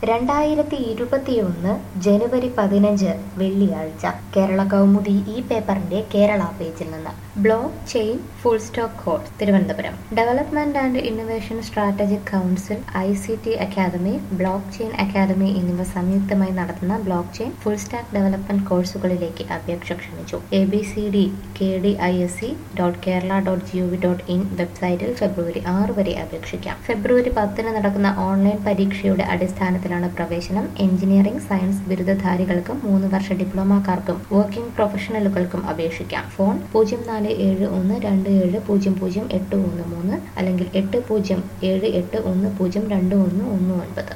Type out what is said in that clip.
രണ്ടായിരത്തി ഇരുപത്തിയൊന്ന് ജനുവരി പതിനഞ്ച് വെള്ളിയാഴ്ച കേരള കൗമുദി ഈ പേപ്പറിന്റെ കേരള പേജിൽ നിന്ന് blockchain full stack course Thiruvananthapuram development and innovation strategic council I C T academy blockchain academy എന്നിവ സംയുക്തമായി നടത്തുന്ന blockchain full stack development കോഴ്സുകളിലേക്ക് അപേക്ഷ ക്ഷണിച്ചു A B C D K D I S C dot Kerala dot G O V dot in വെബ്സൈറ്റിൽ ഫെബ്രുവരി ആറ് വരെ അപേക്ഷിക്കാം ഫെബ്രുവരി പത്തിന് നടക്കുന്ന ഓൺലൈൻ പരീക്ഷയുടെ അടിസ്ഥാനത്തിലാണ് പ്രവേശനം എഞ്ചിനീയറിംഗ് സയൻസ് ബിരുദധാരികൾക്കും മൂന്ന് വർഷ ഡിപ്ലോമക്കാർക്കും വർക്കിംഗ് പ്രൊഫഷണലുകൾക്കും അപേക്ഷിക്കാം ഫോൺ പൂജ്യം നാല് ഏഴ് ഒന്ന് രണ്ട് ഏഴ് പൂജ്യം പൂജ്യം എട്ട് ഒന്ന് മൂന്ന് അല്ലെങ്കിൽ എട്ട് പൂജ്യം ഏഴ് എട്ട് ഒന്ന് പൂജ്യം രണ്ട് ഒന്ന് ഒന്ന് ഒൻപത്